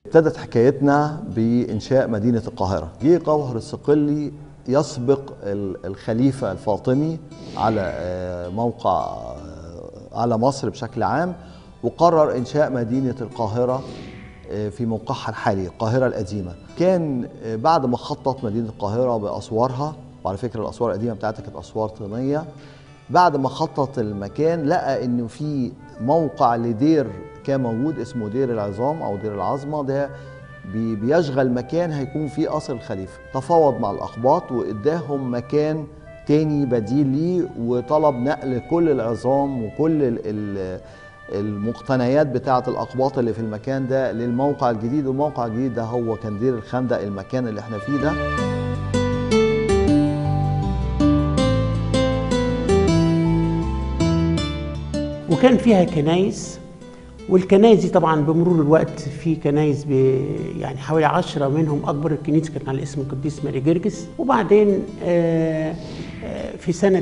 ابتدت حكايتنا بإنشاء مدينة القاهرة جه جوهر الصقلي يسبق ال- الخليفة الفاطمي على آه، موقع آه، على مصر بشكل عام وقرر إنشاء مدينة القاهرة آه، في موقعها الحالي القاهرة القديمة كان آه، بعد ما خطط مدينة القاهرة بأسوارها وعلى فكرة الأسوار القديمة بتاعتها كانت أسوار طينية بعد ما خطط المكان لقى انه في موقع لدير كان موجود اسمه دير العظام او دير العظمه ده بي- بيشغل مكان هيكون فيه قصر الخليفه تفاوض مع الاقباط واداهم مكان تاني بديل ليه وطلب نقل كل العظام وكل ال- ال- المقتنيات بتاعه الاقباط اللي في المكان ده للموقع الجديد والموقع الجديد ده هو كان دير الخندق المكان اللي احنا فيه ده وكان فيها كنايس والكنايس دي طبعا بمرور الوقت في كنايس ب يعني حوالي عشرة منهم أكبر الكنيسة كانت على اسم القديس ماري جرجس وبعدين آه، آه، في سنة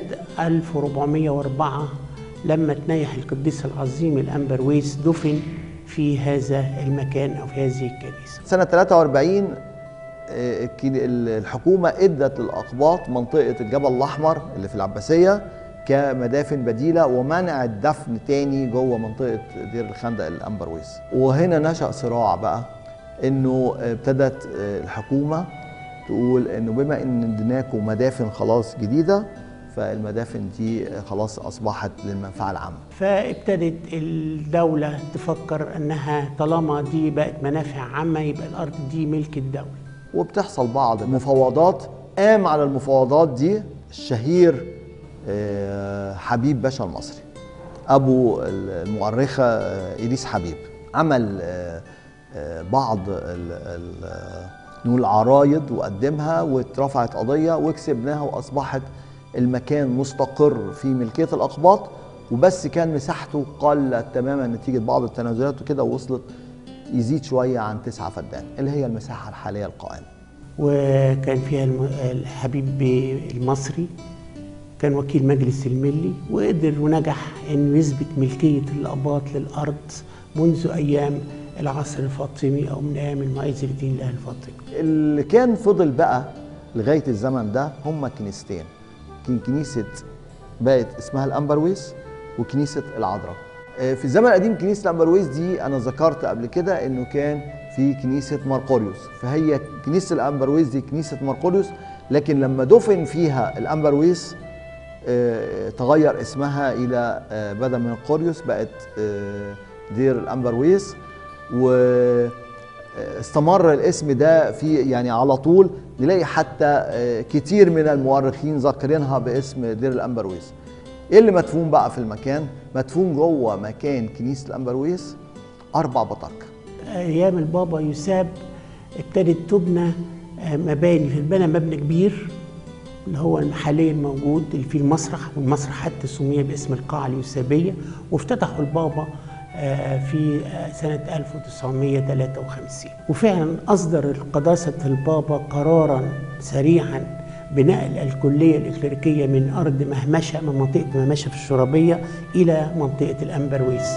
1404 لما تنيح القديس العظيم الأنبرويس دفن في هذا المكان أو في هذه الكنيسة سنة 43 آه، الكي- الحكومة ادت للأقباط منطقة الجبل الأحمر اللي في العباسية كمدافن بديلة ومنع الدفن تاني جوه منطقة دير الخندق الأنبرويس وهنا نشأ صراع بقى انه ابتدت آه، الحكومة تقول انه بما ان اديناكم مدافن خلاص جديدة فالمدافن دي آه، خلاص اصبحت للمنفعة العامة فابتدت الدولة تفكر أنها طالما دي بقت منافع عامة يبقى الأرض دي ملك الدولة وبتحصل بعض المفاوضات قام على المفاوضات دي الشهير آه، حبيب باشا المصري ابو المؤرخه آه، اليس حبيب عمل آه، آه، بعض ال- ال- آه، نقول عرايض وقدمها واترفعت قضيه وكسبناها واصبحت المكان مستقر في ملكيه الاقباط وبس كان مساحته قلت تماما نتيجه بعض التنازلات وكده وصلت يزيد شويه عن تسعة فدان اللي هي المساحه الحاليه القائمه وكان فيها الم- الحبيب المصري كان وكيل مجلس الملي وقدر ونجح انه يثبت ملكيه الاباط للارض منذ ايام العصر الفاطمي او من ايام المعز لدين الله الفاطمي. اللي كان فضل بقى لغايه الزمن ده هما كنيستين كان كنيسه بقت اسمها الامبرويس وكنيسه العذراء آه، في الزمن القديم كنيسه الامبرويس دي انا ذكرت قبل كده انه كان في كنيسه مرقوريوس فهي كنيسه الامبرويس دي كنيسه مرقوريوس لكن لما دفن فيها الامبرويس آه، تغير اسمها الى آه، بدل من القوريوس بقت آه، دير الامبرويس واستمر الاسم ده في يعني على طول نلاقي حتى آه، كتير من المؤرخين ذاكرينها باسم دير الامبرويس ايه اللي مدفون بقى في المكان مدفون جوه مكان كنيسه الامبرويس اربع بطاركه ايام البابا يساب ابتدت تبنى آه، مباني في البنى مبنى كبير اللي هو حاليا موجود اللي فيه المسرح والمسرح حتى سمي باسم القاعة اليوسابية وافتتحوا البابا آه، في آه، سنة 1953 وفعلا أصدر قداسة البابا قرارا سريعا بنقل الكلية الإكليريكية من أرض مهمشة من منطقة مهمشة في الشرابية إلى منطقة الأنبرويس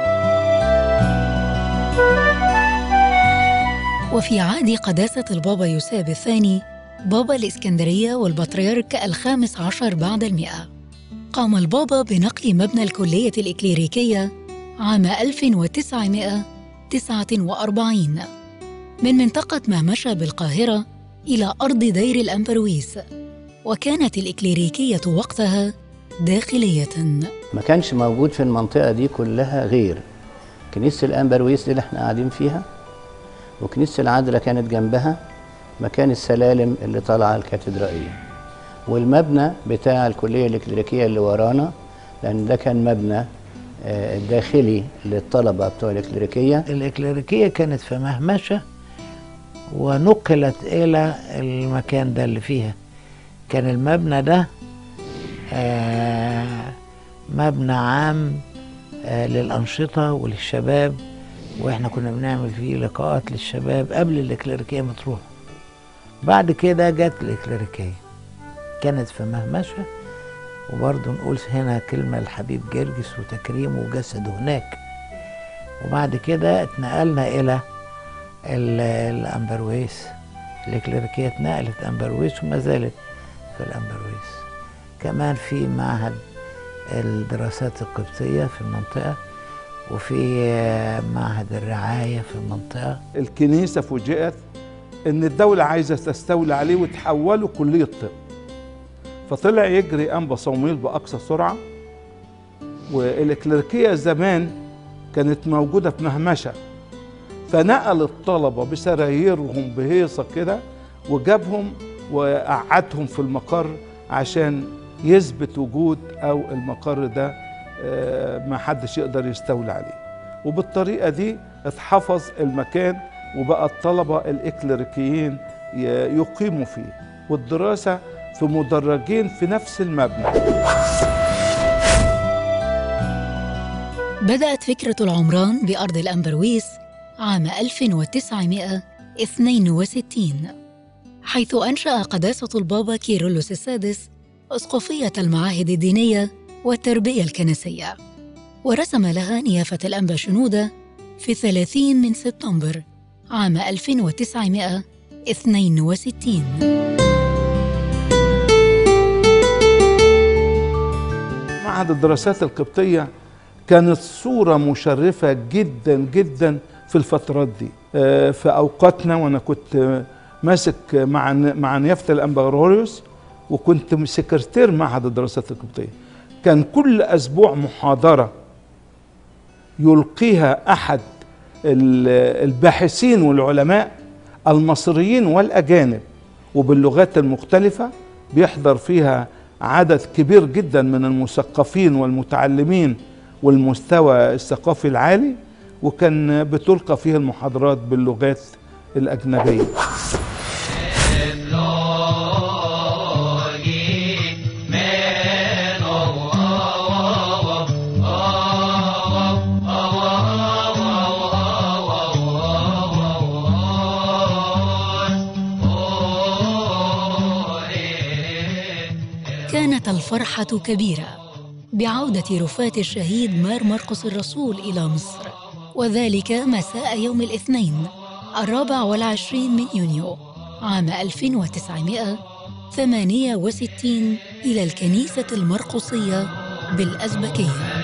وفي عهد قداسة البابا يوساب الثاني بابا الإسكندرية والبطريرك الخامس عشر بعد المئة قام البابا بنقل مبنى الكلية الإكليريكية عام 1949 من منطقة مهمشة بالقاهرة إلى أرض دير الأمبرويس وكانت الإكليريكية وقتها داخلية ما كانش موجود في المنطقة دي كلها غير كنيسة الأنبرويس دي اللي احنا قاعدين فيها وكنيسة العذراء كانت جنبها مكان السلالم اللي طالعة الكاتدرائية والمبنى بتاع الكلية الإكليريكية اللي ورانا لأن ده كان مبنى آه، داخلي للطلبة بتوع الإكليريكية الإكليريكية كانت في مهمشة ونقلت إلى المكان ده اللي فيها كان المبنى ده آه، مبنى عام آه، للأنشطة وللشباب وإحنا كنا بنعمل فيه لقاءات للشباب قبل الإكليريكية ما تروح بعد كده جت الإكليريكية كانت في مهمشة وبرضه نقول هنا كلمة لحبيب جرجس وتكريمه وجسده هناك وبعد كده اتنقلنا إلى ال- الأمبرويس الإكليريكية اتنقلت أمبرويس وما زالت في الأمبرويس كمان في معهد الدراسات القبطية في المنطقة وفي آه، معهد الرعاية في المنطقة الكنيسة فوجئت إن الدولة عايزة تستولي عليه وتحوله كلية طب فطلع يجري أنبا صوميل بأقصى سرعة والإكليريكية زمان كانت موجودة في مهمشة فنقل الطلبة بسرايرهم بهيصة كده وجابهم وقعدهم في المقر عشان يثبت وجود أو المقر ده آه، ما حدش يقدر يستولي عليه وبالطريقة دي اتحفظ المكان وبقى الطلبة الإكليريكيين ي- يقيموا فيه والدراسة في مدرجين في نفس المبنى بدأت فكرة العمران بأرض الأمبرويس عام 1962 حيث أنشأ قداسة البابا كيرلس السادس أسقفية المعاهد الدينية والتربية الكنسية ورسم لها نيافة الأنبا شنودة في 30 من سبتمبر عام 1962 معهد الدراسات القبطية كانت صورة مشرفة جدا جدا في الفترات دي آه، في أوقاتنا وأنا كنت آه، ماسك مع مع نيافة الأنبغروريوس وكنت سكرتير معهد الدراسات القبطية كان كل أسبوع محاضرة يلقيها أحد ال- الباحثين والعلماء المصريين والأجانب وباللغات المختلفة بيحضر فيها عدد كبير جدا من المثقفين والمتعلمين والمستوى الثقافي العالي وكان بتلقى فيه المحاضرات باللغات الأجنبية كانت الفرحة كبيرة بعودة رفاة الشهيد مار مرقس الرسول إلى مصر وذلك مساء يوم الاثنين الرابع والعشرين من يونيو عام 1968 إلى الكنيسة المرقسية بالأزبكية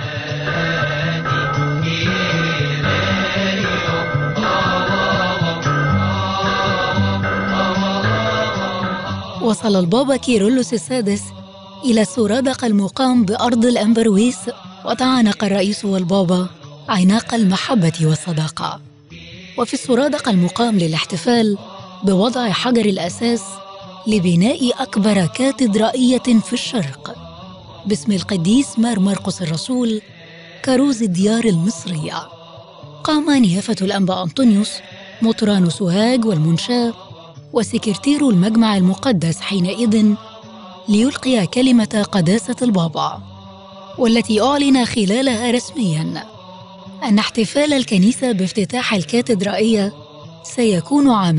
وصل البابا كيرلس السادس إلى السرادق المقام بأرض الأمبرويس وتعانق الرئيس والبابا عناق المحبة والصداقة وفي السرادق المقام للاحتفال بوضع حجر الأساس لبناء أكبر كاتدرائية في الشرق باسم القديس مار مرقس الرسول كروز الديار المصرية قام نيافة الأنبا أنطونيوس مطران سوهاج والمنشاة وسكرتير المجمع المقدس حينئذ ليلقي كلمة قداسة البابا والتي أعلن خلالها رسمياً أن احتفال الكنيسة بافتتاح الكاتدرائية سيكون عام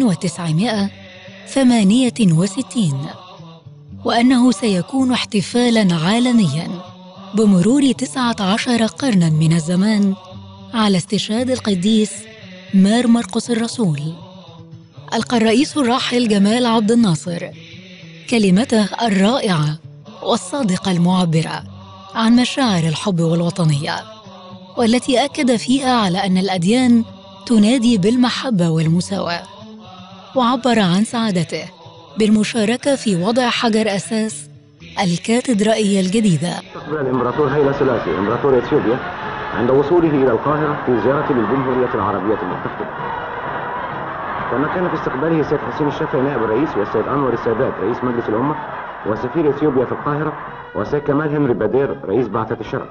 1968 وأنه سيكون احتفالاً عالمياً بمرور 19 قرناً من الزمان على استشهاد القديس مار مرقس الرسول ألقى الرئيس الراحل جمال عبد الناصر كلمته الرائعة والصادقة المعبرة عن مشاعر الحب والوطنية والتي أكد فيها على أن الأديان تنادي بالمحبة والمساواة وعبر عن سعادته بالمشاركة في وضع حجر أساس الكاتدرائية الجديدة استقبل الامبراطور هيلا سلاسي امبراطور اثيوبيا عند وصوله الى القاهره في زياره للجمهوريه العربيه المتحده. كما كان في استقباله السيد حسين الشافعي نائب الرئيس والسيد انور السادات رئيس مجلس الامه وسفير اثيوبيا في القاهره والسيد كمال هنري بادير رئيس بعثه الشرف.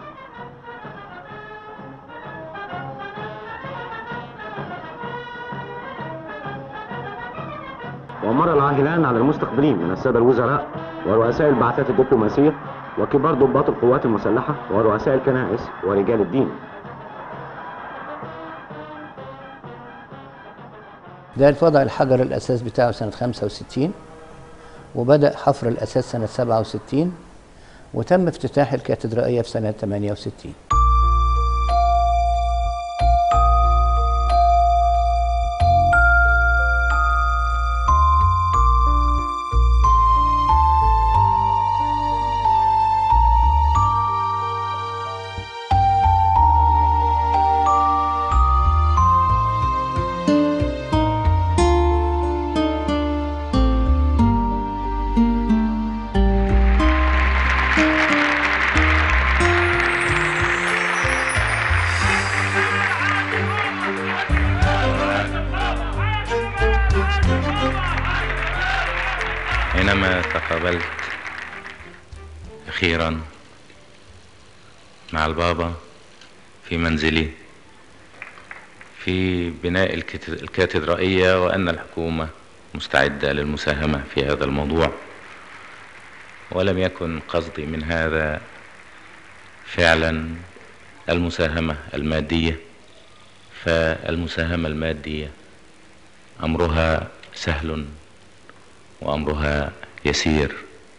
ومر العاهلان على المستقبلين من الساده الوزراء ورؤساء البعثات الدبلوماسيه وكبار ضباط القوات المسلحه ورؤساء الكنائس ورجال الدين. ده وضع الحجر الأساس بتاعه سنة 65 وبدأ حفر الأساس سنة 67 وتم افتتاح الكاتدرائية في سنة 68 تقابلت أخيرا مع البابا في منزلي في بناء الكت- الكاتدرائية وأن الحكومة مستعدة للمساهمة في هذا الموضوع ولم يكن قصدي من هذا فعلا المساهمة المادية فالمساهمة المادية أمرها سهل وأمرها يسير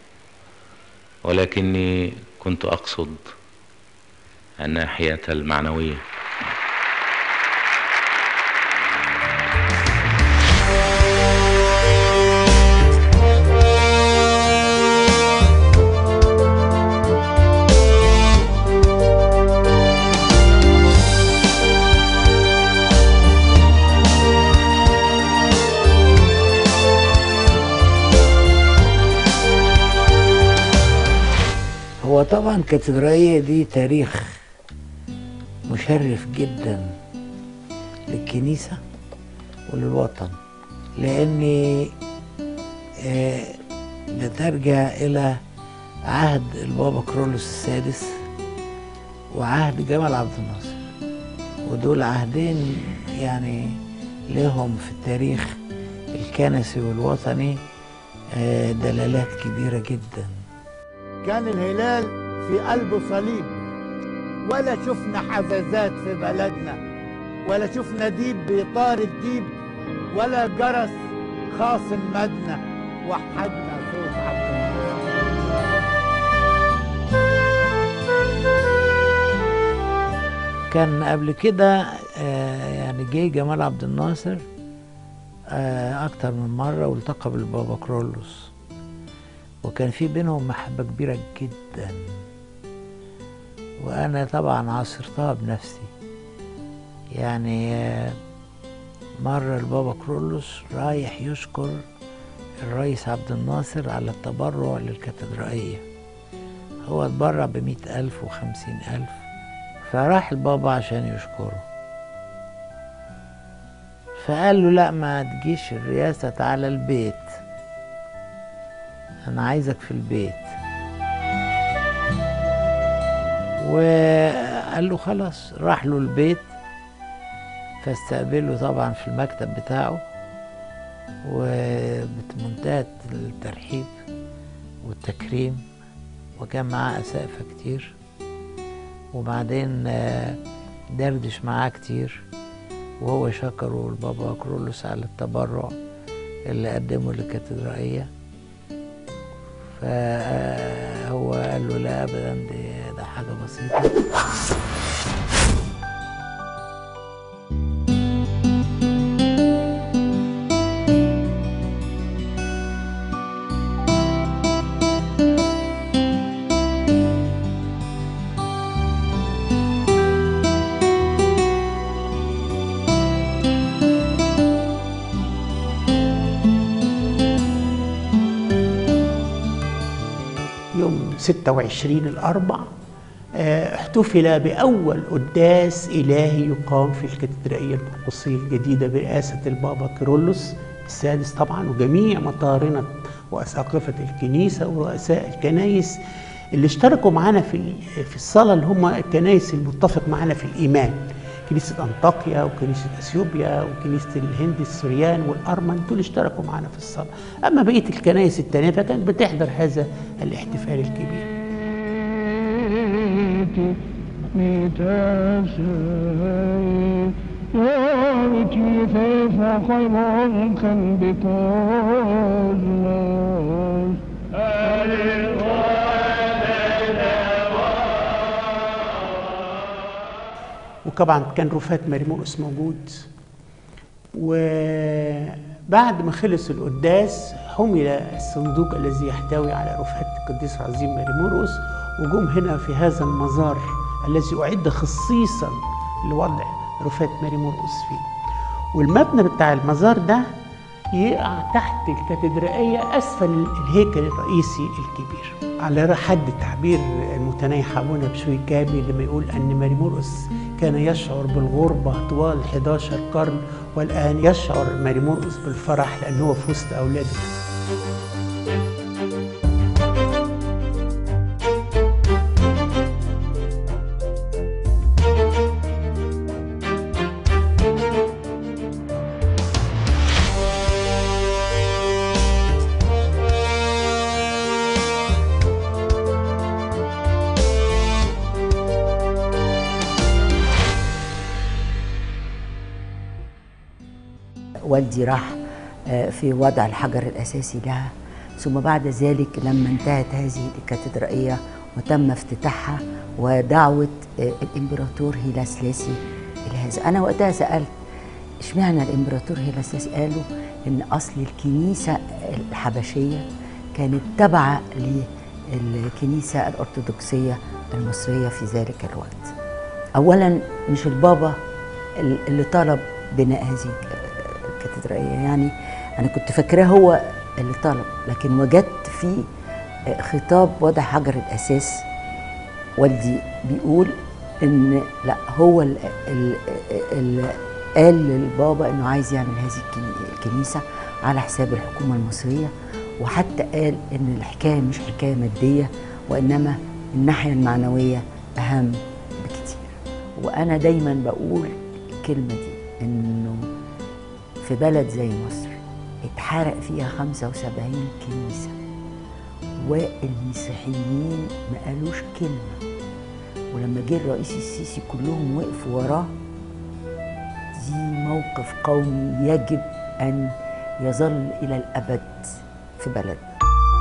ولكني كنت أقصد الناحية المعنوية هو طبعا الكاتدرائية دي تاريخ مشرف جدا للكنيسة وللوطن لأن آه، بترجع إلى عهد البابا كرولوس السادس وعهد جمال عبد الناصر ودول عهدين يعني لهم في التاريخ الكنسي والوطني آه، دلالات كبيرة جداً كان الهلال في قلبه صليب ولا شفنا حزازات في بلدنا ولا شفنا ديب بيطارد ديب ولا جرس خاصم مدنة وحدنا صوت عبد الناصر كان قبل كده آه، يعني جه جمال عبد الناصر آه، أكتر من مرة والتقى بالبابا كرولوس وكان في بينهم محبة كبيرة جدا وأنا طبعا عاصرتها بنفسي يعني آه، مرة البابا كرولوس رايح يشكر الرئيس عبد الناصر على التبرع للكاتدرائية هو اتبرع بمئة ألف وخمسين ألف فراح البابا عشان يشكره فقال له لا ما تجيش الرئاسة تعالى البيت أنا عايزك في البيت وقال له خلاص راح له البيت فاستقبله طبعا في المكتب بتاعه وبمنتهى الترحيب والتكريم وكان معاه أسقفة كتير وبعدين آه، دردش معاه كتير وهو شكره البابا كرولوس على التبرع اللي قدمه للكاتدرائية فهو قال له لا أبدا دي ده حاجة بسيطة يوم 26 الأربع آه، احتفل بأول قداس إلهي يقام في الكاتدرائية القدسية الجديدة برئاسة البابا كيرلس السادس طبعا وجميع مطارنة وأساقفة الكنيسة ورؤساء الكنايس اللي اشتركوا معانا في ال- في الصلاة اللي هم الكنايس المتفق معانا في الإيمان كنيسة أنطاكيا وكنيسة أثيوبيا وكنيسة الهند السوريان والأرمن دول اشتركوا معانا في الصلاة أما بقية الكنائس التانية فكانت بتحضر هذا الاحتفال الكبير وطبعا كان رفات ماري مرقس موجود وبعد ما خلص القداس حمل الصندوق الذي يحتوي على رفات القديس العظيم ماري مرقس وجم هنا في هذا المزار الذي أعد خصيصا لوضع رفات ماري مرقس فيه والمبنى بتاع المزار ده يقع تحت الكاتدرائية أسفل الهيكل الرئيسي الكبير على حد تعبير المتنايح أبونا بشوي كامل لما يقول أن ماري مرقس كان يشعر بالغربة طوال 11 قرن والآن يشعر ماري مرقس بالفرح لأنه هو في وسط أولاده والدي راح آه، في وضع الحجر الأساسي لها ثم بعد ذلك لما انتهت هذه الكاتدرائية وتم افتتاحها ودعوة آه، الإمبراطور هيلا سلاسي إلى هذا أنا وقتها سألت اشمعنى الإمبراطور هيلا سلاسي قالوا إن أصل الكنيسة الحبشية كانت تابعة للكنيسة الأرثوذكسية المصرية في ذلك الوقت أولا مش البابا اللي طلب بناء هذه الكاتدرائية يعني أنا كنت فاكراه هو اللي طلب لكن وجدت في خطاب وضع حجر الأساس والدي بيقول إن لا هو اللي قال للبابا إنه عايز يعمل هذه الكني- الكنيسة على حساب الحكومة المصرية وحتى قال إن الحكاية مش حكاية مادية وإنما الناحية المعنوية أهم بكتير وأنا دايما بقول الكلمة دي إنه في بلد زي مصر اتحرق فيها 75 كنيسة والمسيحيين ما قالوش كلمة ولما جه الرئيس السيسي كلهم وقفوا وراه دي موقف قومي يجب أن يظل إلى الأبد في بلدنا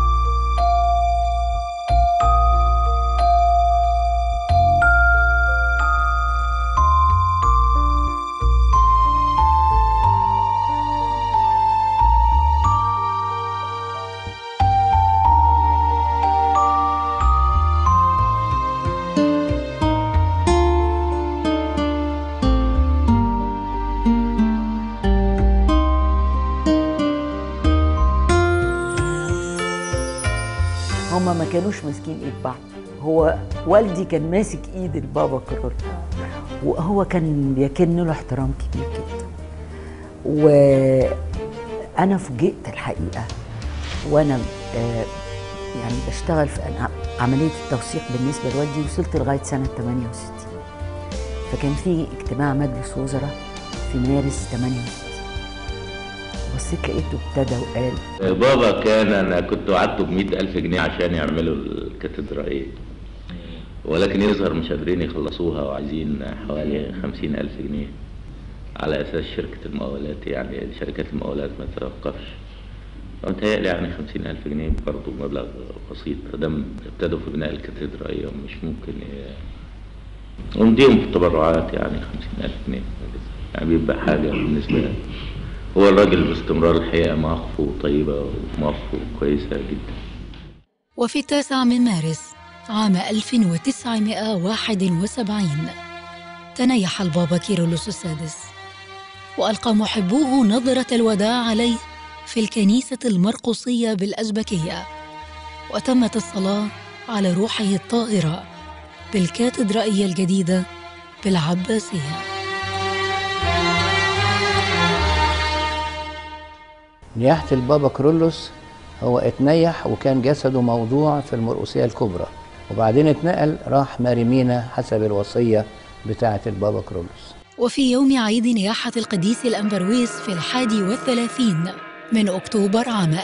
هما ما كانوش ماسكين ايد بعض هو والدي كان ماسك ايد البابا كرول وهو كان بيكن له احترام كبير جدا وانا فوجئت الحقيقه وانا آه، يعني بشتغل في أنا- عمليه التوثيق بالنسبه لوالدي وصلت لغايه سنه 68 فكان في اجتماع مجلس وزراء في مارس 68 بصيت لقيته ابتدى وقال بابا كان انا كنت وعدته ب ألف جنيه عشان يعملوا الكاتدرائيه ولكن يظهر مش قادرين يخلصوها وعايزين حوالي خمسين ألف جنيه على أساس شركة المقاولات يعني شركات المقاولات ما تتوقفش متهيألي يعني خمسين ألف جنيه برضه مبلغ بسيط فدام ابتدوا في بناء الكاتدرائية مش ممكن ي- ونديهم في التبرعات يعني خمسين ألف جنيه يعني بيبقى حاجة بالنسبة لي هو الراجل باستمرار الحقيقة مواقفه طيبة ومواقفه كويسة جدا وفي التاسع من مارس عام 1971 تنيح البابا كيرلس السادس وألقى محبوه نظرة الوداع عليه في الكنيسة المرقصية بالأزبكية وتمت الصلاة على روحه الطاهرة بالكاتدرائية الجديدة بالعباسية نياحة البابا كرولوس هو اتنيح وكان جسده موضوع في المرقسية الكبرى وبعدين اتنقل راح ماريمينا حسب الوصية بتاعة البابا كرولوس وفي يوم عيد نياحة القديس الأنبرويس في الحادي والثلاثين من أكتوبر عام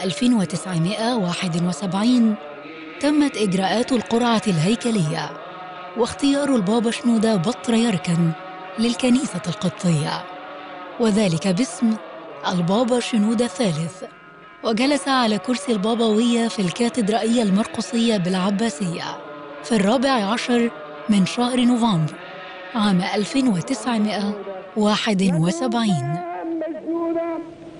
1971 تمت إجراءات القرعة الهيكلية واختيار البابا شنودة بطريركا للكنيسة القبطية وذلك باسم البابا شنودة الثالث وجلس على كرسي البابوية في الكاتدرائية المرقصية بالعباسية في الرابع عشر من شهر نوفمبر عام 1971 مجنونة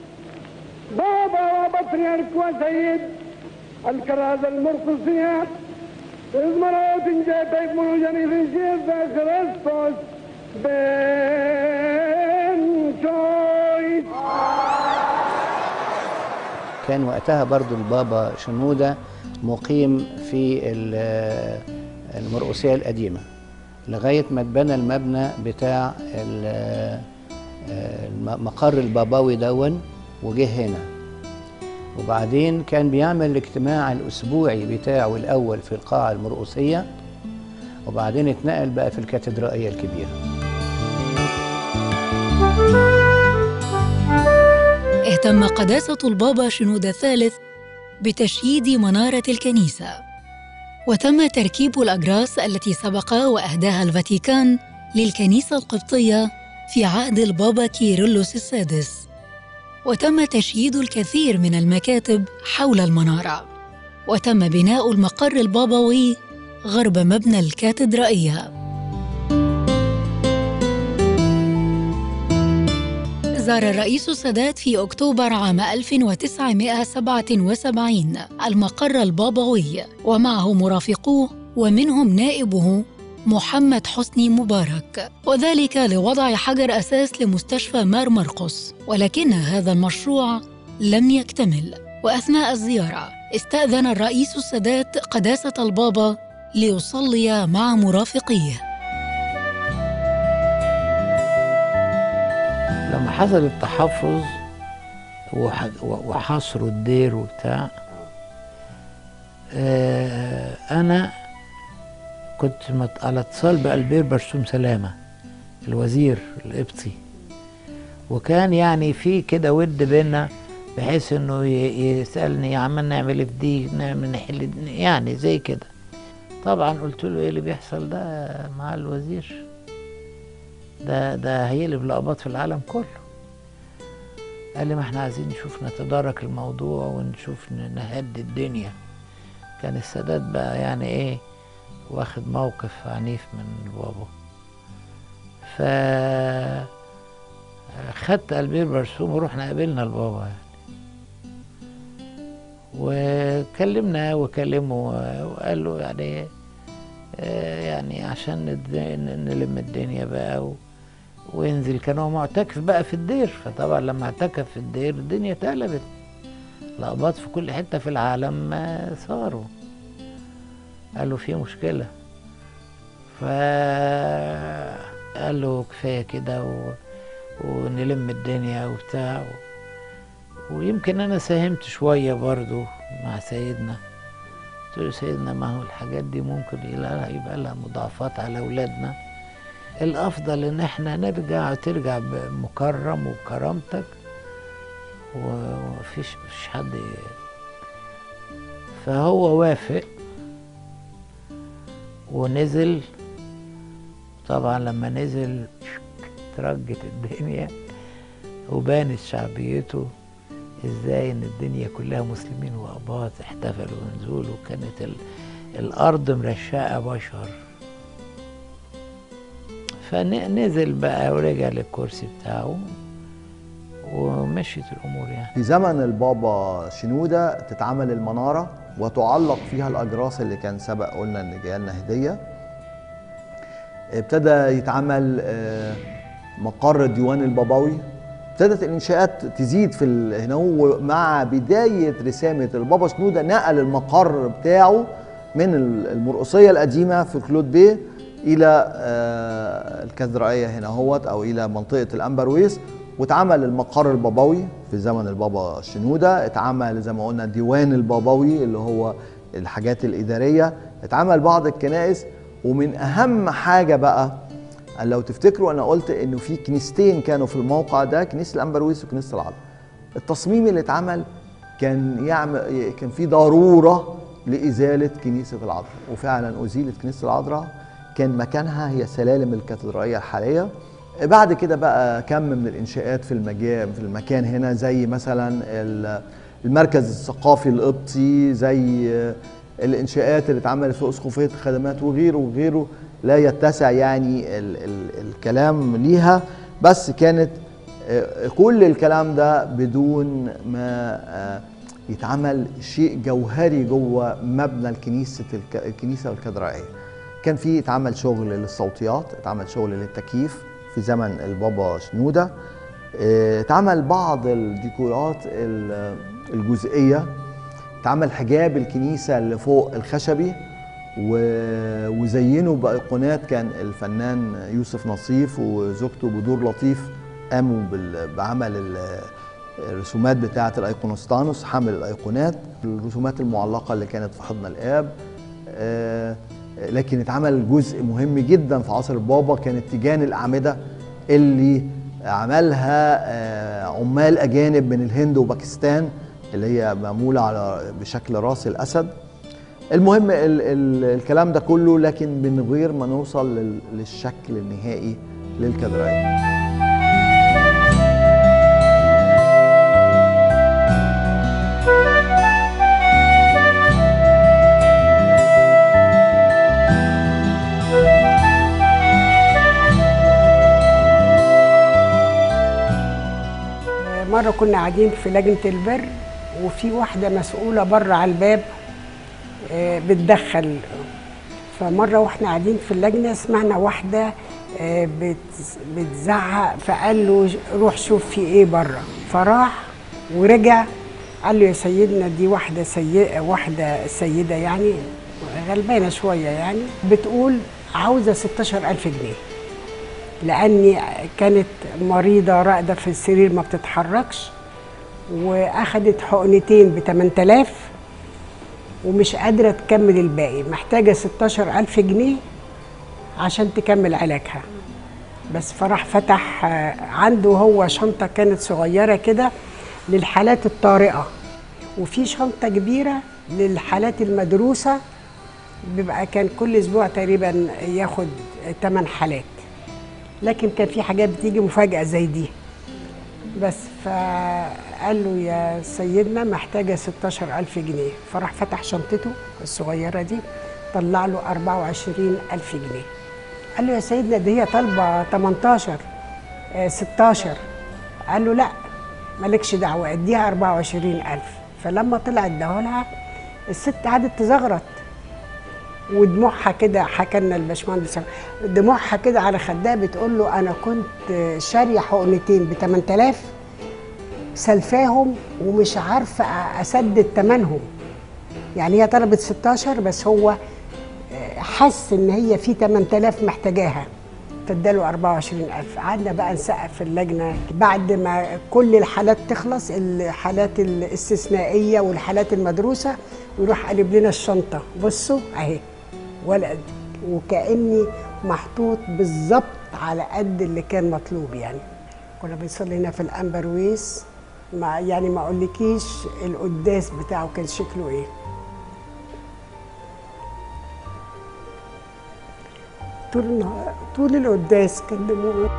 بابا وبطريرك وسيد الكرازة المرقصية إزمرات جاءت مروجاني في الشيخ كريستوس بن شويس كان وقتها برضو البابا شنودة مقيم في ال- المرقسية القديمة لغاية ما اتبنى المبنى بتاع ال- المقر البابوي دون وجه هنا وبعدين كان بيعمل الاجتماع الأسبوعي بتاعه الأول في القاعة المرقسية وبعدين اتنقل بقى في الكاتدرائية الكبيرة اهتم قداسة البابا شنودة الثالث بتشييد منارة الكنيسة وتم تركيب الأجراس التي سبق وأهداها الفاتيكان للكنيسة القبطية في عهد البابا كيرلس السادس وتم تشييد الكثير من المكاتب حول المنارة وتم بناء المقر البابوي غرب مبنى الكاتدرائية زار الرئيس السادات في أكتوبر عام 1977 المقر البابوي ومعه مرافقوه ومنهم نائبه محمد حسني مبارك وذلك لوضع حجر أساس لمستشفى مار مرقس ولكن هذا المشروع لم يكتمل وأثناء الزيارة استأذن الرئيس السادات قداسة البابا ليصلي مع مرافقيه لما حصل التحفظ وح- وحصروا الدير وبتاع آه، انا كنت مت- على اتصال بألبير برسوم سلامة الوزير القبطي وكان يعني في كده ود بينا بحيث انه ي- يسالني يا عم نعمل إيه في دي نعمل نحل دي، يعني زي كده طبعا قلت له ايه اللي بيحصل ده مع الوزير ده ده هيقلب لقبات في العالم كله قال لي ما احنا عايزين نشوف نتدارك الموضوع ونشوف ن- نهدي الدنيا كان السادات بقى يعني ايه واخد موقف عنيف من البابا ف خدت ألبير برسوم ورحنا قابلنا البابا يعني وكلمنا وكلمه وقال له يعني آه، يعني عشان ند- ن- نلم الدنيا بقى و... وينزل كان هو معتكف بقى في الدير فطبعا لما اعتكف في الدير الدنيا اتقلبت لقبات في كل حته في العالم آه، صاروا قال له في مشكله ف قال له كفايه كده و... ونلم الدنيا وبتاع و... ويمكن انا ساهمت شويه برضو مع سيدنا قلت له سيدنا ما هو الحاجات دي ممكن يبقى يبقى لها مضاعفات على اولادنا الافضل ان احنا نرجع ترجع مكرم وبكرامتك و- ومفيش مفيش حد فهو وافق ونزل طبعا لما نزل ترجت الدنيا وبانت شعبيته ازاي ان الدنيا كلها مسلمين واباط احتفلوا ونزولوا كانت ال... الارض مرشقه بشر فنزل بقى ورجع للكرسي بتاعه ومشيت الامور يعني في زمن البابا شنودة تتعمل المنارة وتعلق فيها الأجراس اللي كان سبق قلنا إن جايه لنا هدية ابتدى يتعمل آه، مقر الديوان البابوي ابتدت الإنشاءات تزيد في ال- هنا هو مع بداية رسامة البابا شنودة نقل المقر بتاعه من ال- المرقصية القديمة في كلود بيه إلى آه، الكاتدرائية هنا هوت أو إلى منطقة الأنبرويس واتعمل المقر البابوي في زمن البابا شنودة اتعمل زي ما قلنا الديوان البابوي اللي هو الحاجات الإدارية اتعمل بعض الكنائس ومن أهم حاجة بقى لو تفتكروا أنا قلت إنه في كنيستين كانوا في الموقع ده كنيسة الأنبرويس وكنيسة العذراء التصميم اللي اتعمل كان يعمل كان في ضرورة لإزالة كنيسة العذراء وفعلا أزيلت كنيسة العذراء كان مكانها هي سلالم الكاتدرائية الحالية بعد كده بقى كم من الانشاءات في المجال في المكان هنا زي مثلا ال- المركز الثقافي القبطي زي الانشاءات اللي اتعملت في اسقفيه الخدمات وغيره وغيره لا يتسع يعني ال ال الكلام ليها بس كانت آه، كل الكلام ده بدون ما آه، يتعمل شيء جوهري جوه مبنى الكنيسه الك- الكنيسه الكاتدرائيه كان في اتعمل شغل للصوتيات اتعمل شغل للتكييف في زمن البابا شنودة اه، اتعمل بعض الديكورات ال- الجزئية اتعمل حجاب الكنيسة اللي فوق الخشبي و- وزينوا بأيقونات كان الفنان يوسف نصيف وزوجته بدور لطيف قاموا بال- بعمل ال- الرسومات بتاعة الأيقونوستانوس حمل الأيقونات الرسومات المعلقة اللي كانت في حضن الآب آه، لكن اتعمل جزء مهم جدا في عصر البابا كانت تيجان الأعمدة اللي عملها آه، عمال أجانب من الهند وباكستان اللي هي معمولة على بشكل راس الأسد المهم ال ال الكلام ده كله لكن من غير ما نوصل لل- للشكل النهائي للكاتدرائية مرة كنا قاعدين في لجنة البر وفي واحدة مسؤولة بره على الباب آه، بتدخل فمرة واحنا قاعدين في اللجنة سمعنا واحدة آه، بت- بتزعق فقال له روح شوف في ايه بره فراح ورجع قال له يا سيدنا دي واحدة سيدة واحدة سيدة يعني غلبانة شوية يعني بتقول عاوزة 16000 جنيه لأني كانت مريضة راقدة في السرير ما بتتحركش وأخدت حقنتين ب 8000 ومش قادرة تكمل الباقي محتاجة 16000 جنيه عشان تكمل علاجها بس فراح فتح آه، عنده هو شنطة كانت صغيرة كده للحالات الطارئة وفي شنطة كبيرة للحالات المدروسة بيبقى كان كل أسبوع تقريبا ياخد 8 حالات لكن كان في حاجات بتيجي مفاجأة زي دي بس فقال له يا سيدنا محتاجة 16000 جنيه فراح فتح شنطته الصغيرة دي طلع له 24000 جنيه قال له يا سيدنا دي هي طالبة 18 آه، 16 قال له لا مالكش دعوة اديها 24000 فلما طلع اداهولها الست قعدت تزغرط ودموعها كده حكى لنا الباشمهندس دموعها كده على خدها بتقول له انا كنت شاريه حقنتين ب 8000 سلفاهم ومش عارفه اسدد ثمنهم يعني هي طلبت 16 بس هو حس ان هي في 8000 محتاجاها فاداله 24000 قعدنا بقى نسقف في اللجنه بعد ما كل الحالات تخلص الحالات الاستثنائيه والحالات المدروسه ويروح قلب لنا الشنطه بصوا اهي ولا وكاني محطوط بالظبط على قد اللي كان مطلوب يعني كنا بنصلي هنا في الامبرويس ما يعني ما اقولكيش القداس بتاعه كان شكله ايه طول النهار طول القداس كان دموع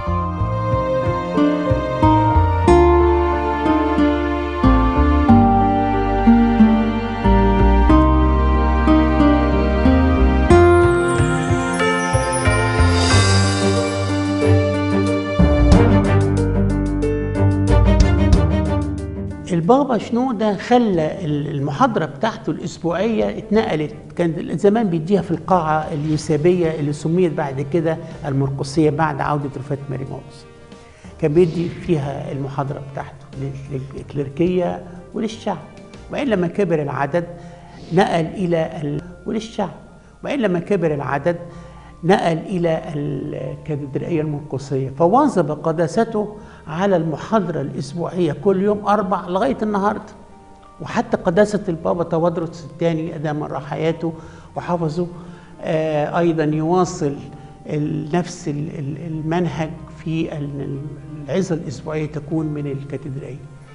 البابا شنودة خلى المحاضرة بتاعته الأسبوعية اتنقلت كان زمان بيديها في القاعة اليوسابية اللي سميت بعد كده المرقسية بعد عودة رفات ماري موس كان بيدي فيها المحاضرة بتاعته للكليركية وللشعب وإن لما كبر العدد نقل إلى ال... وللشعب وإن لما كبر العدد نقل إلى الكاتدرائية المرقسية فواظب قداسته على المحاضرة الأسبوعية كل يوم أربع لغاية النهاردة وحتى قداسة البابا تودرس الثاني أدام راح حياته وحافظه آه أيضا يواصل نفس المنهج في العظة الأسبوعية تكون من الكاتدرائية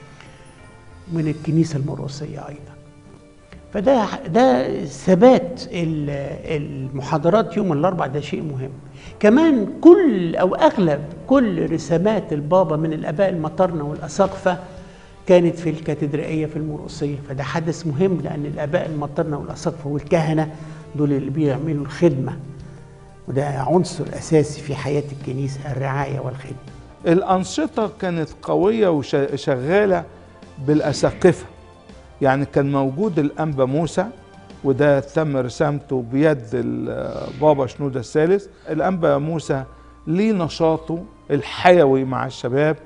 من الكنيسة المرقسية أيضا فده ده ثبات المحاضرات يوم الاربع ده شيء مهم كمان كل او اغلب كل رسامات البابا من الاباء المطرنه والاساقفه كانت في الكاتدرائيه في المرقسيه فده حدث مهم لان الاباء المطرنه والاساقفه والكهنه دول اللي بيعملوا الخدمه وده عنصر اساسي في حياه الكنيسه الرعايه والخدمه الانشطه كانت قويه وشغاله بالاساقفه يعني كان موجود الأنبا موسى وده تم رسامته بيد البابا شنودة الثالث الأنبا موسى ليه نشاطه الحيوي مع الشباب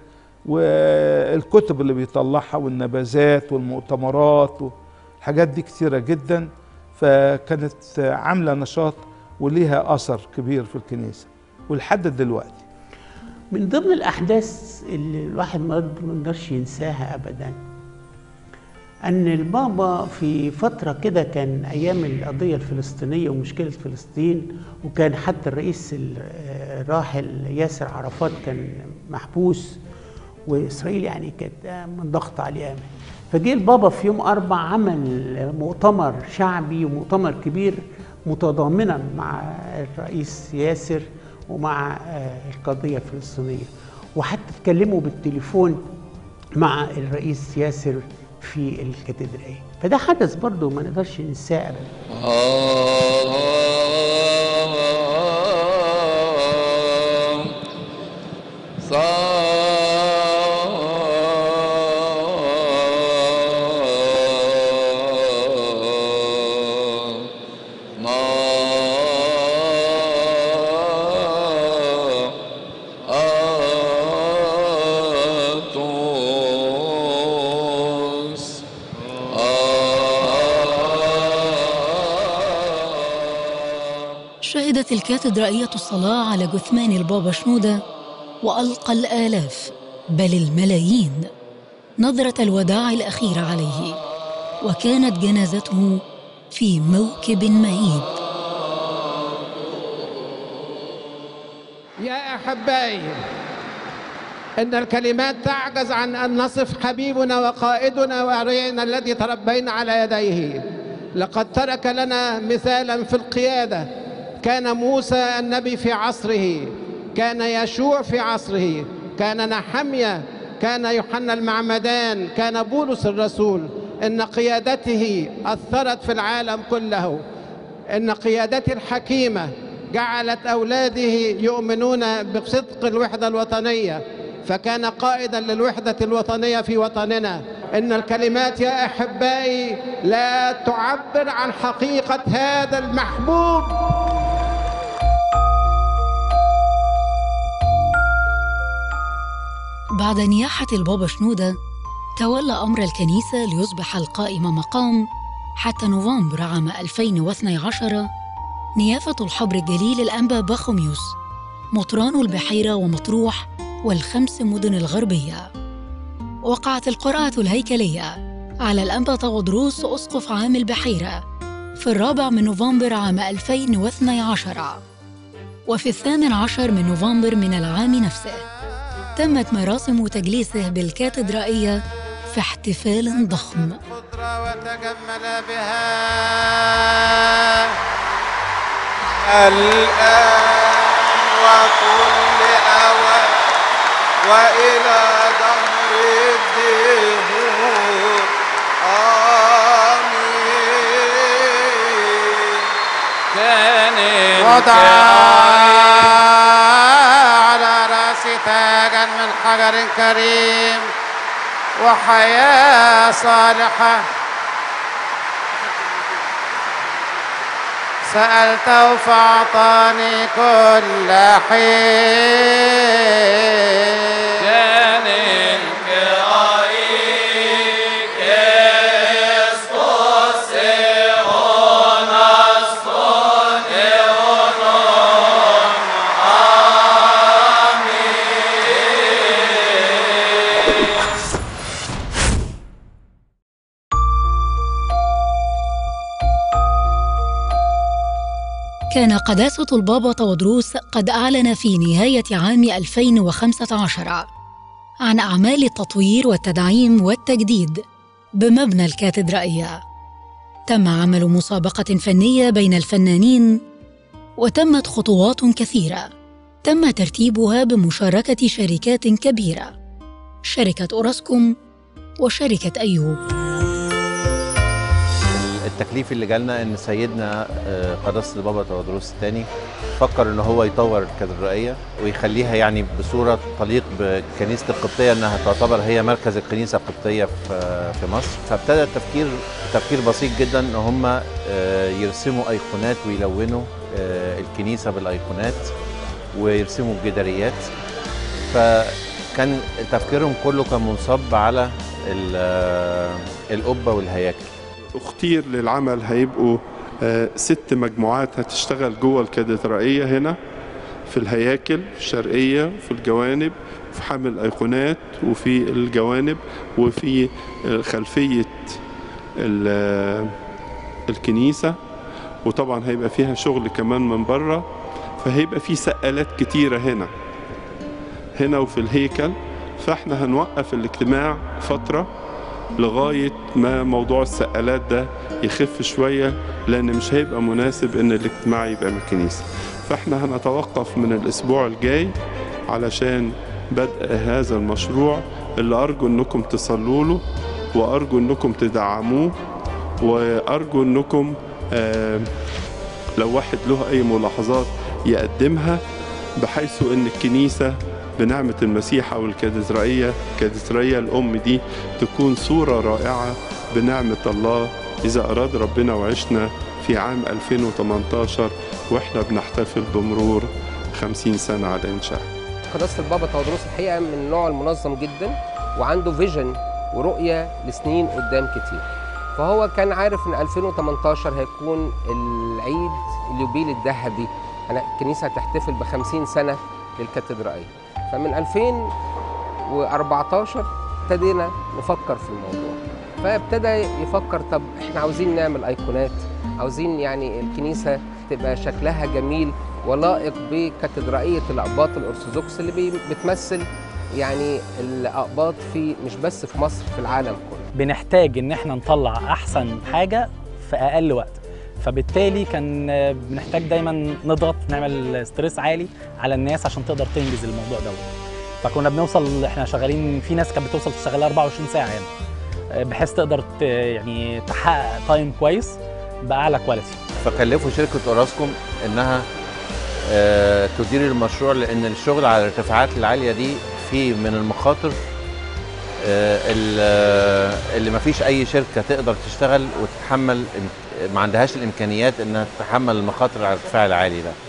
والكتب اللي بيطلعها والنبذات والمؤتمرات والحاجات دي كثيرة جدا فكانت عاملة نشاط وليها أثر كبير في الكنيسة ولحد دلوقتي من ضمن الأحداث اللي الواحد ما يقدرش ينساها أبداً ان البابا في فتره كده كان ايام القضيه الفلسطينيه ومشكله فلسطين وكان حتى الرئيس الراحل ياسر عرفات كان محبوس واسرائيل يعني كانت من ضغط عليه فجه البابا في يوم أربع عمل مؤتمر شعبي ومؤتمر كبير متضامنا مع الرئيس ياسر ومع القضيه الفلسطينيه وحتى اتكلموا بالتليفون مع الرئيس ياسر في الكاتدرائية فده حدث برضه ما نقدرش ننساه ابدا شهدت الكاتدرائية الصلاة على جثمان البابا شنودة وألقى الآلاف بل الملايين نظرة الوداع الأخيرة عليه وكانت جنازته في موكب مهيب يا أحبائي إن الكلمات تعجز عن أن نصف حبيبنا وقائدنا وأرينا الذي تربينا على يديه لقد ترك لنا مثالا في القيادة كان موسى النبي في عصره كان يشوع في عصره كان نحمية كان يوحنا المعمدان كان بولس الرسول إن قيادته أثرت في العالم كله إن قيادته الحكيمة جعلت أولاده يؤمنون بصدق الوحدة الوطنية فكان قائدا للوحدة الوطنية في وطننا إن الكلمات يا أحبائي لا تعبر عن حقيقة هذا المحبوب بعد نياحة البابا شنودة تولى أمر الكنيسة ليصبح القائم مقام حتى نوفمبر عام 2012 نيافة الحبر الجليل الأنبا باخوميوس مطران البحيرة ومطروح والخمس مدن الغربية وقعت القرعة الهيكلية على الأنبا تغضروس أسقف عام البحيرة في الرابع من نوفمبر عام 2012 وفي الثامن عشر من نوفمبر من العام نفسه تمت مراسم تجليسه بالكاتدرائية في احتفال ضخم وتجمل بها الآن وكل أوان وإلى دهر الدهور آمين كان وضع على رأسي تاجا من حجر كريم وحياة صالحة سألته فأعطاني كل حين كان الكرائي كيسقس إغنسطون إغنون آمين كان قداسة البابا تودروس قد أعلن في نهاية عام 2015 عن أعمال التطوير والتدعيم والتجديد بمبنى الكاتدرائية. تم عمل مسابقة فنية بين الفنانين وتمت خطوات كثيرة تم ترتيبها بمشاركة شركات كبيرة شركة أوراسكوم وشركة أيوب. التكليف اللي جالنا ان سيدنا آه، قداسه البابا تودروس الثاني فكر ان هو يطور الكاتدرائيه ويخليها يعني بصوره تليق بكنيسه القبطيه انها تعتبر هي مركز الكنيسه القبطيه في في مصر فابتدى التفكير تفكير بسيط جدا ان هم آه، يرسموا ايقونات ويلونوا آه، الكنيسه بالايقونات ويرسموا الجداريات فكان تفكيرهم كله كان منصب على ال- آه، القبه والهياكل اختير للعمل هيبقوا آه، ست مجموعات هتشتغل جوه الكاتدرائية هنا في الهياكل في الشرقية في الجوانب في حمل الأيقونات وفي الجوانب وفي آه، خلفية ال- آه، الكنيسة وطبعا هيبقى فيها شغل كمان من بره فهيبقى في سقالات كتيرة هنا هنا وفي الهيكل فاحنا هنوقف الاجتماع فترة لغاية ما موضوع السقالات ده يخف شوية لأن مش هيبقى مناسب إن الاجتماع يبقى من الكنيسة فإحنا هنتوقف من الأسبوع الجاي علشان بدء هذا المشروع اللي أرجو إنكم تصلوا له وأرجو إنكم تدعموه وأرجو إنكم آه لو واحد له أي ملاحظات يقدمها بحيث إن الكنيسة بنعمة المسيح أو الكاتدرائية الكاتدرائية الأم دي تكون صورة رائعة بنعمة الله إذا أراد ربنا وعشنا في عام 2018 وإحنا بنحتفل بمرور 50 سنة على إنشاء قداسة البابا تودروس الحقيقة من النوع المنظم جدا وعنده فيجن ورؤية لسنين قدام كتير فهو كان عارف ان 2018 هيكون العيد اليوبيل الذهبي أنا الكنيسة هتحتفل ب 50 سنة للكاتدرائية فمن 2014 ابتدينا نفكر في الموضوع فابتدى يفكر طب احنا عاوزين نعمل ايقونات عاوزين يعني الكنيسة تبقى شكلها جميل ولائق بكاتدرائية الأقباط الأرثوذكس اللي بي- بتمثل يعني الأقباط في مش بس في مصر في العالم كله بنحتاج ان احنا نطلع احسن حاجه في اقل وقت فبالتالي كان آه، بنحتاج دايما نضغط نعمل ستريس عالي على الناس عشان تقدر تنجز الموضوع دوت فكنا بنوصل احنا شغالين في ناس كانت بتوصل تشتغل 24 ساعه يعني آه، بحيث تقدر ت- يعني تحقق تايم كويس باعلى كواليتي فكلفوا شركه اوراسكوم انها آه، تدير المشروع لان الشغل على الارتفاعات العاليه دي فيه من المخاطر آه، ال- آه، اللي ما فيش اي شركه تقدر تشتغل وتتحمل إم- ما عندهاش الامكانيات انها تتحمل المخاطر على الارتفاع العالي ده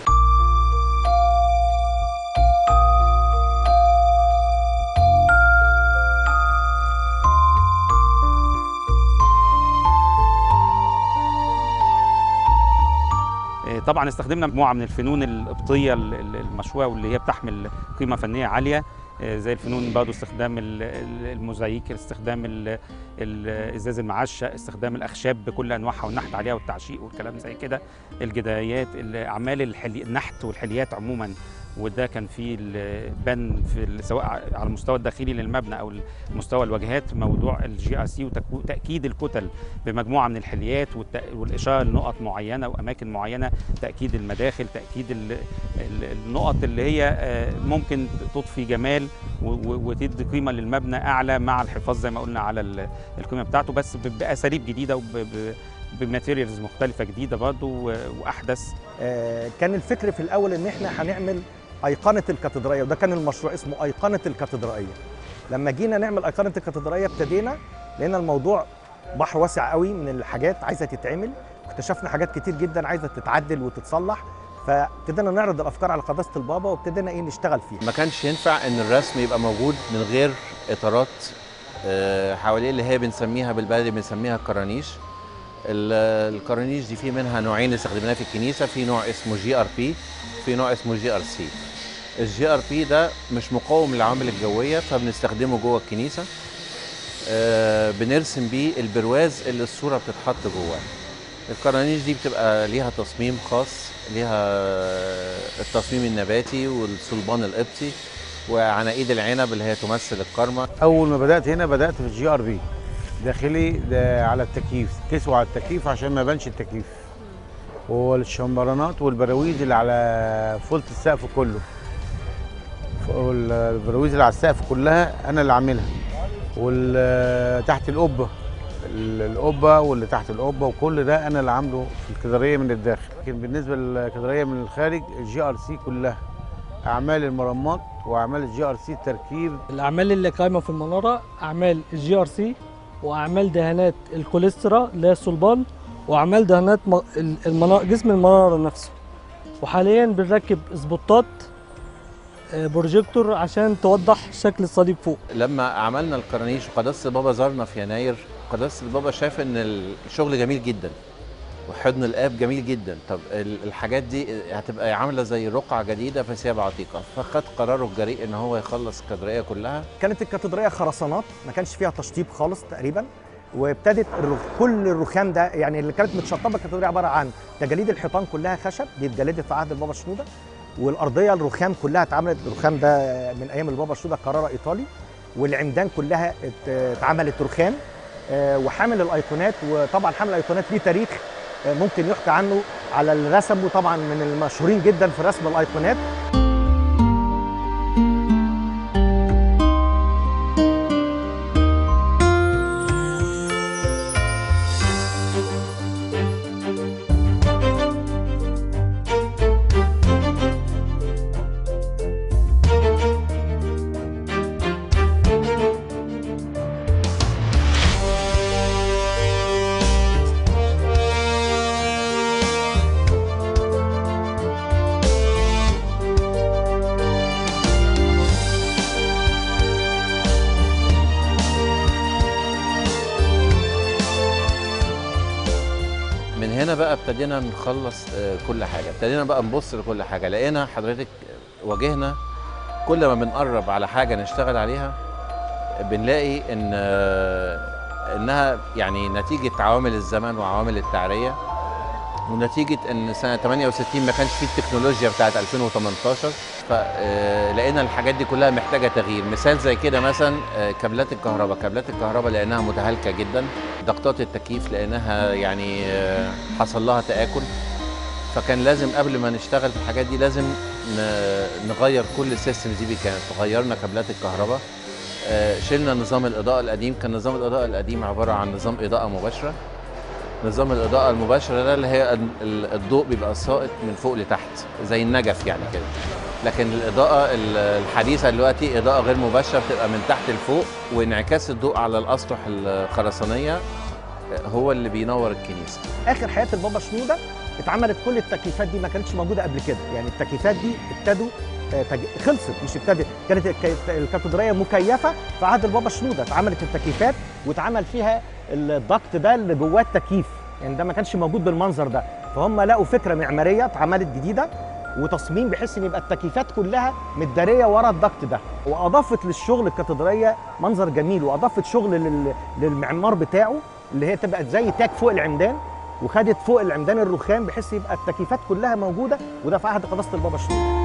آه، طبعا استخدمنا مجموعه من الفنون القبطيه ال- ال- المشهوره واللي هي بتحمل قيمه فنيه عاليه آه، زي الفنون برضه استخدام ال- ال- الموزاييك استخدام ال- ال- الازاز المعشق استخدام الاخشاب بكل انواعها والنحت عليها والتعشيق والكلام زي كده الجداريات الاعمال الحلي... النحت والحليات عموما وده كان فيه ال- بان في ال- سواء على المستوى الداخلي للمبنى او مستوى الواجهات موضوع الجي ار سي وتاكيد الكتل بمجموعه من الحليات والت- والاشاره لنقط معينه واماكن معينه تاكيد المداخل تاكيد ال- ال- النقط اللي هي آه، ممكن تضفي جمال و- و- وتدي قيمه للمبنى اعلى مع الحفاظ زي ما قلنا على ال- القيمه بتاعته بس ب- باساليب جديده وب ب- بماتيريالز مختلفه جديده برضه و- واحدث آه، كان الفكر في الاول ان احنا هنعمل ايقونه الكاتدرائيه وده كان المشروع اسمه ايقونه الكاتدرائيه لما جينا نعمل ايقونه الكاتدرائيه ابتدينا لقينا الموضوع بحر واسع قوي من الحاجات عايزه تتعمل واكتشفنا حاجات كتير جدا عايزه تتعدل وتتصلح فابتدينا نعرض الافكار على قداسه البابا وابتدينا ايه نشتغل فيها ما كانش ينفع ان الرسم يبقى موجود من غير اطارات آه، حواليه اللي هي بنسميها بالبلدي بنسميها كرانيش ال- الكرانيش دي في منها نوعين استخدمناه في الكنيسه في نوع اسمه جي ار بي في نوع اسمه جي ار سي الجي ار بي ده مش مقاوم للعوامل الجويه فبنستخدمه جوه الكنيسه آه، بنرسم بيه البرواز اللي الصوره بتتحط جواه الكرانيش دي بتبقى ليها تصميم خاص ليها التصميم النباتي والصلبان القبطي وعناقيد العنب اللي هي تمثل الكرمة اول ما بدات هنا بدات في الجي ار بي داخلي ده على التكييف كسوة على التكييف عشان ما يبانش التكييف والشمبرانات والبراويز اللي على فولت السقف كله والبراويز اللي على السقف كلها انا اللي عاملها والتحت القبه ال- القبه واللي تحت القبه وكل ده انا اللي عامله في الكدريه من الداخل لكن بالنسبه للكدريه من الخارج الجي ار سي كلها اعمال المرمات واعمال الجي ار سي التركيب الاعمال اللي قايمه في المناره اعمال الجي ار سي واعمال دهانات الكوليسترا اللي هي الصلبان واعمال دهانات م- ال- المنا- جسم المناره نفسه وحاليا بنركب سبوتات آه، بروجيكتور عشان توضح شكل الصليب فوق لما عملنا الكرانيش وقداسة البابا زارنا في يناير قداسة البابا شاف ان الشغل جميل جدا وحضن الاب جميل جدا طب ال- الحاجات دي هتبقى عامله زي رقعه جديده في ثياب عتيقه فخد قراره الجريء ان هو يخلص الكدريه كلها كانت الكاتدرائيه خرسانات ما كانش فيها تشطيب خالص تقريبا وابتدت الرخ... كل الرخام ده يعني اللي كانت متشطبه الكاتدرائيه عباره عن تجاليد الحيطان كلها خشب دي اتجلدت في عهد البابا شنوده والارضيه الرخام كلها اتعملت الرخام ده من ايام البابا شنوده قرار ايطالي والعمدان كلها ات- اتعملت رخام آه، وحامل الايقونات وطبعا حامل الايقونات ليه تاريخ آه، ممكن يحكى عنه على الرسم وطبعا من المشهورين جدا في رسم الايقونات بقى ابتدينا نخلص آه، كل حاجه ابتدينا بقى نبص لكل حاجه لقينا حضرتك واجهنا كل ما بنقرب على حاجه نشتغل عليها بنلاقي ان آه، انها يعني نتيجه عوامل الزمن وعوامل التعريه ونتيجه ان سنه 68 ما كانش فيه التكنولوجيا بتاعت 2018 فلقينا الحاجات دي كلها محتاجه تغيير مثال زي كده مثلا آه، كابلات الكهرباء كابلات الكهرباء لقيناها متهالكه جدا ضغطات التكييف لقيناها يعني آه، حصل لها تاكل فكان لازم قبل ما نشتغل في الحاجات دي لازم ن- نغير كل السيستمز دي كانت غيرنا كابلات الكهرباء آه، شلنا نظام الاضاءه القديم كان نظام الاضاءه القديم عباره عن نظام اضاءه مباشره نظام الاضاءه المباشره ده اللي هي ال- ال- الضوء بيبقى ساقط من فوق لتحت زي النجف يعني كده لكن الاضاءه ال- الحديثه دلوقتي اضاءه غير مباشره بتبقى من تحت لفوق وانعكاس الضوء على الاسطح الخرسانيه آه، هو اللي بينور الكنيسه اخر حياه البابا شنوده اتعملت كل التكييفات دي ما كانتش موجوده قبل كده يعني التكييفات دي ابتدوا آه، تج- خلصت مش ابتدت كانت الك- الكاتدرائيه مكيفه في عهد البابا شنوده اتعملت التكييفات واتعمل فيها الضغط ده اللي جواه التكييف يعني ده ما كانش موجود بالمنظر ده فهم لقوا فكره معماريه اتعملت جديده وتصميم بحيث ان يبقى التكييفات كلها متداريه ورا الضغط ده واضافت للشغل الكاتدرائيه منظر جميل واضافت شغل لل- للمعمار بتاعه اللي هي تبقى زي تاج فوق العمدان وخدت فوق العمدان الرخام بحيث يبقى التكييفات كلها موجوده وده في عهد قداسه البابا شنوده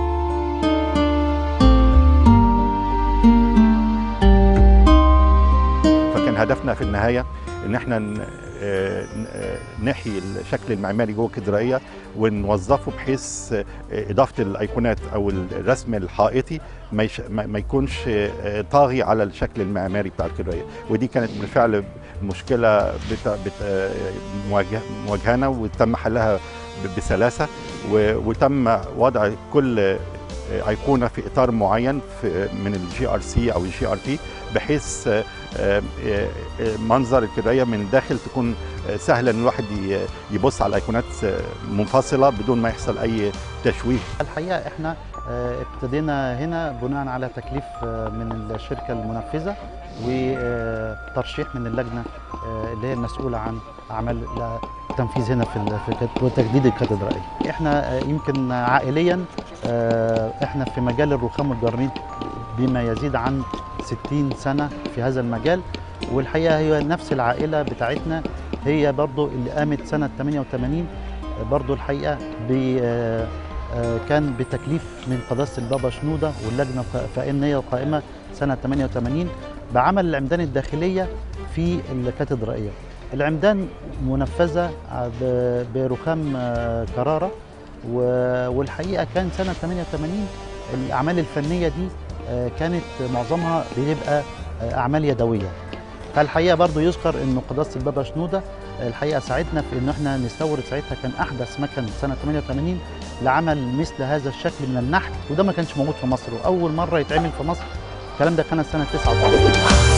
فكان هدفنا في النهايه ان احنا ن- آه، ن- آه، نحيي الشكل المعماري جوه الكاتدرائيه ونوظفه بحيث آه، اضافه الايقونات او الرسم الحائطي ما يش- ما ما يكونش آه، طاغي على الشكل المعماري بتاع الكاتدرائيه ودي كانت بالفعل مشكله بت... بت... آه، مواجه... مواجهانا وتم حلها ب- بسلاسه و... وتم وضع كل آه، ايقونه في اطار معين في من الجي ار سي او الجي ار تي بحيث آه، آه، آه، منظر الكدريه من الداخل تكون آه، سهله ان الواحد ي- يبص على الايقونات آه، منفصله بدون ما يحصل اي تشويه الحقيقه احنا آه، ابتدينا هنا بناء على تكليف آه، من الشركه المنفذه وترشيح من اللجنه آه، اللي هي المسؤوله عن اعمال التنفيذ هنا في ال- في الكت- وتجديد الكاتدرائيه. احنا آه، يمكن عائليا آه، احنا في مجال الرخام والجرانيت بما يزيد عن 60 سنه في هذا المجال والحقيقه هي نفس العائله بتاعتنا هي برضو اللي قامت سنه 88 برضو الحقيقه ب آه، آه، كان بتكليف من قداسه البابا شنوده واللجنه الفائنيه القائمه سنه 88 بعمل العمدان الداخليه في الكاتدرائيه. العمدان منفذه ب- برخام آه، كراره و- والحقيقه كان سنه 88 الاعمال الفنيه دي آه، كانت معظمها بيبقى آه، اعمال يدويه. فالحقيقه برضو يذكر انه قداسه البابا شنوده الحقيقه ساعدنا في ان احنا نستورد ساعتها كان احدث مكن سنه 88 لعمل مثل هذا الشكل من النحت وده ما كانش موجود في مصر واول مره يتعمل في مصر الكلام ده كان سنه 89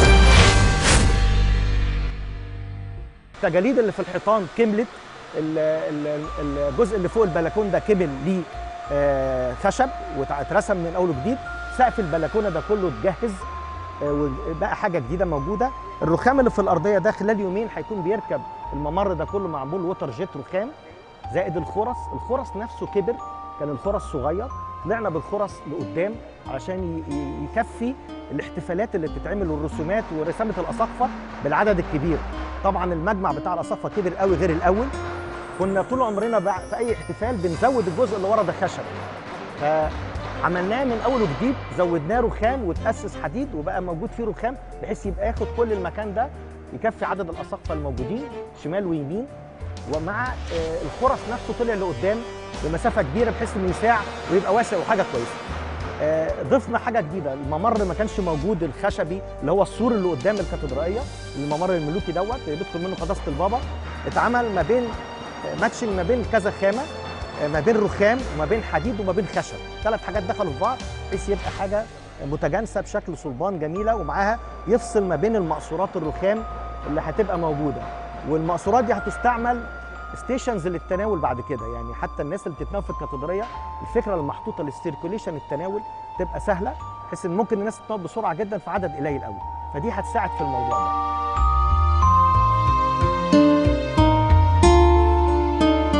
التجاليد اللي في الحيطان كملت ال- ال- الجزء اللي فوق البلكون ده كمل ليه آه، خشب واترسم من اول وجديد سقف البلكونه ده كله اتجهز آه، وبقى حاجه جديده موجوده الرخام اللي في الارضيه ده خلال يومين هيكون بيركب الممر ده كله معمول ووتر جيت رخام زائد الخرس الخرس نفسه كبر كان الخرس صغير طلعنا بالخرس لقدام علشان ي- ي- يكفي الاحتفالات اللي بتتعمل والرسومات ورسامه الاساقفه بالعدد الكبير طبعا المجمع بتاع الاساقفه كبر قوي غير الاول كنا طول عمرنا بقى في اي احتفال بنزود الجزء اللي ورا ده خشب فعملناه من اول وجديد زودناه رخام وتاسس حديد وبقى موجود فيه رخام بحيث يبقى ياخد كل المكان ده يكفي عدد الاساقفه الموجودين شمال ويمين ومع آه، الخرس نفسه طلع لقدام بمسافه كبيره بحيث انه يساع ويبقى واسع وحاجه كويسه آه، ضفنا حاجه جديده الممر ما كانش موجود الخشبي اللي هو السور اللي قدام الكاتدرائيه الممر الملوكي دوت اللي بيدخل منه قداسه البابا اتعمل ما بين ماتشنج ما بين كذا خامه آه، ما بين رخام وما بين حديد وما بين خشب ثلاث حاجات دخلوا في بعض بحيث يبقى حاجه متجانسه بشكل صلبان جميله ومعاها يفصل ما بين المقصورات الرخام اللي هتبقى موجوده والمقصورات دي هتستعمل ستيشنز للتناول بعد كده يعني حتى الناس اللي بتتناول في الكاتدرائيه الفكره المحطوطه للسيركوليشن التناول تبقى سهله بحيث ان ممكن الناس تتناول بسرعه جدا في عدد قليل قوي فدي هتساعد في الموضوع ده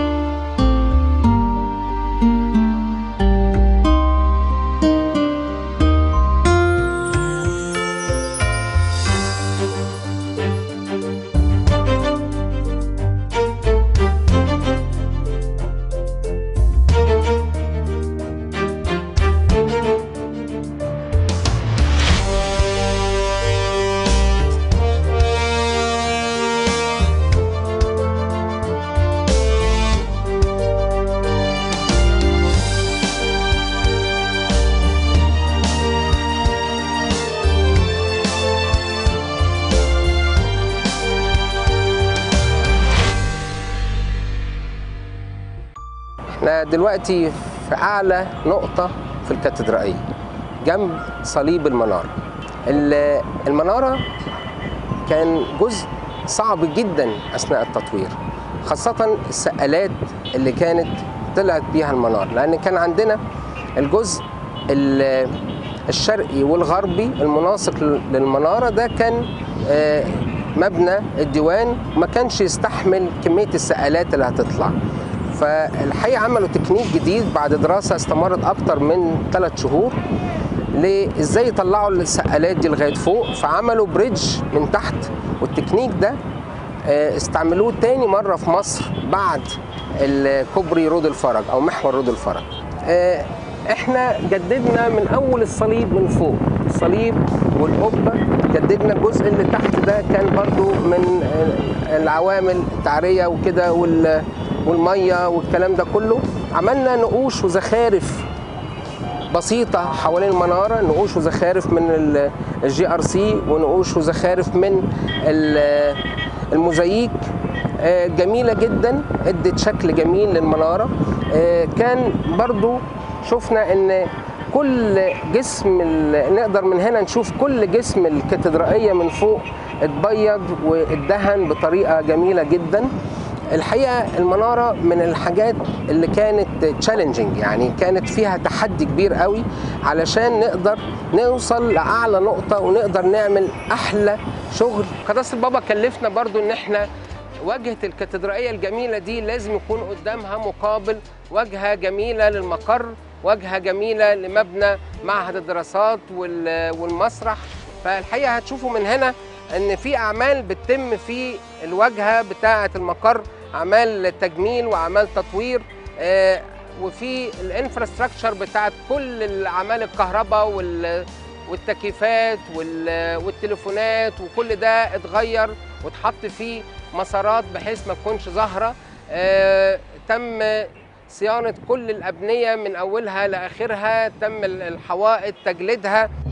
دلوقتي في اعلى نقطه في الكاتدرائيه جنب صليب المناره ال- المناره كان جزء صعب جدا اثناء التطوير خاصه السقالات اللي كانت طلعت بيها المناره لان كان عندنا الجزء ال- الشرقي والغربي المناسق للمناره ده كان آه، مبنى الديوان ما كانش يستحمل كميه السقالات اللي هتطلع فالحقيقه عملوا تكنيك جديد بعد دراسه استمرت اكتر من ثلاث شهور لازاي يطلعوا السقالات دي لغايه فوق فعملوا بريدج من تحت والتكنيك ده آه، استعملوه تاني مره في مصر بعد الكوبري رود الفرج او محور رود الفرج آه، احنا جددنا من اول الصليب من فوق الصليب والقبه جددنا الجزء اللي تحت ده كان برضو من آه، العوامل التعريه وكده وال- والميه والكلام ده كله عملنا نقوش وزخارف بسيطة حوالين المنارة نقوش وزخارف من الجي ار سي ونقوش وزخارف من ال- الموزاييك آه، جميلة جدا ادت شكل جميل للمنارة آه، كان برضو شفنا ان كل جسم ال- نقدر من هنا نشوف كل جسم الكاتدرائية من فوق اتبيض واتدهن بطريقة جميلة جدا الحقيقه المناره من الحاجات اللي كانت تشالنجينج يعني كانت فيها تحدي كبير قوي علشان نقدر نوصل لاعلى نقطه ونقدر نعمل احلى شغل قداسه البابا كلفنا برضو ان احنا واجهه الكاتدرائيه الجميله دي لازم يكون قدامها مقابل واجهه جميله للمقر واجهه جميله لمبنى معهد الدراسات وال- والمسرح فالحقيقه هتشوفوا من هنا ان في اعمال بتتم في الواجهه بتاعه المقر اعمال تجميل واعمال تطوير آه، وفي الانفراستراكشر بتاعه كل الاعمال الكهرباء وال والتكييفات وال- والتليفونات وكل ده اتغير واتحط فيه مسارات بحيث ما تكونش ظاهره آه، تم صيانه كل الابنيه من اولها لاخرها تم الحوائط تجليدها